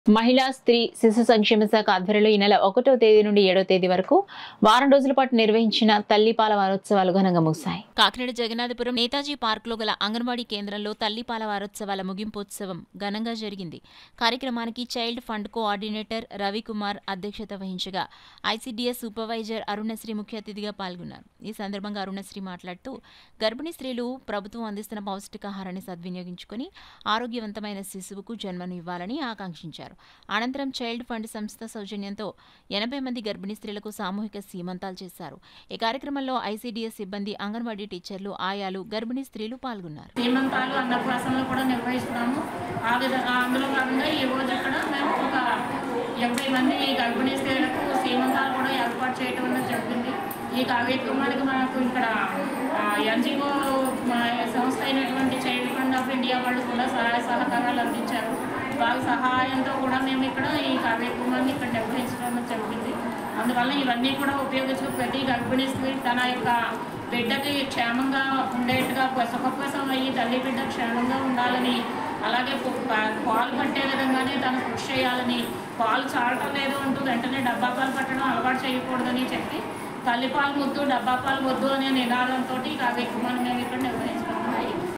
మహిళా స్త్రీ శిశు సంక్షేమ శాఖ ఆధ్వర్యంలో ఈ నెల ఒకటో తేదీ నుండి ఏడో తేదీ వరకు వారం రోజుల పాటు నిర్వహించిన తల్లిపాల వారోత్సవాలు ఘనంగా ముగిశాయి కాకినాడ జగన్నాథపురం నేతాజీ పార్కులో గల అంగన్వాడీ కేంద్రంలో తల్లిపాల వారోత్సవాల ముగింపోత్సవం ఘనంగా జరిగింది కార్యక్రమానికి చైల్డ్ ఫండ్ కోఆర్డినేటర్ రవికుమార్ అధ్యక్షత వహించగా ఐసీడీఎస్ సూపర్వైజర్ అరుణశ్రీ ముఖ్య అతిథిగా పాల్గొన్నారు ఈ సందర్భంగా అరుణశ్రీ మాట్లాడుతూ గర్భిణీ స్త్రీలు ప్రభుత్వం అందిస్తున్న పౌష్టికాహారాన్ని సద్వినియోగించుకుని ఆరోగ్యవంతమైన శిశువుకు జన్మను ఇవ్వాలని ఆకాంక్షించారు అనంతరం చైల్డ్ ఫండ్ సంస్థ సౌజన్యంతో ఎనభై మంది గర్భిణీ స్త్రీలకు సామూహిక సీమంతాలు చేశారు ఈ కార్యక్రమంలో ఐసీడీఎస్ సిబ్బంది అంగన్వాడీ టీచర్లు ఆయాలు గర్భిణీ స్త్రీలు పాల్గొన్నారు సీమంతాలు అన్నప్రాసనలు కూడా నిర్వహిస్తున్నాము ఆ విధంగా అందులో భాగంగా ఈ రోజు ఇక్కడ మేము ఒక ఎనభై మంది గర్భిణీ స్త్రీలకు సీమంతాలు కూడా ఏర్పాటు చేయడం అనేది జరిగింది ఈ కార్యక్రమానికి మనకు ఇక్కడ ఎన్జిఓ సంస్థ అయినటువంటి చైల్డ్ ఫండ్ ఆఫ్ ఇండియా వాళ్ళు కూడా సహాయ సహకారాలు అందించారు వాళ్ళ సహాయంతో కూడా మేము ఇక్కడ ఈ కార్యక్రమాన్ని ఇక్కడ నిర్వహించడం జరిగింది అందువల్ల ఇవన్నీ కూడా ఉపయోగించుకుని ప్రతి గర్భిణీ స్త్రీ తన యొక్క బిడ్డకి క్షేమంగా ఉండేట్టుగా సుఖప్రసవం అయ్యి తల్లి బిడ్డ క్షేమంగా ఉండాలని అలాగే పు- పా- పాలు పట్టే విధంగానే తను కృషి చేయాలని పాలు చాలటం లేదు అంటూ వెంటనే డబ్బా పాలు పట్టడం అలవాటు చేయకూడదని చెప్పి తల్లిపాలు వద్దు డబ్బా పాలు వద్దు అనే నినాదంతో ఈ కార్యక్రమాన్ని మేము ఇక్కడ నిర్వహించుకుంటాం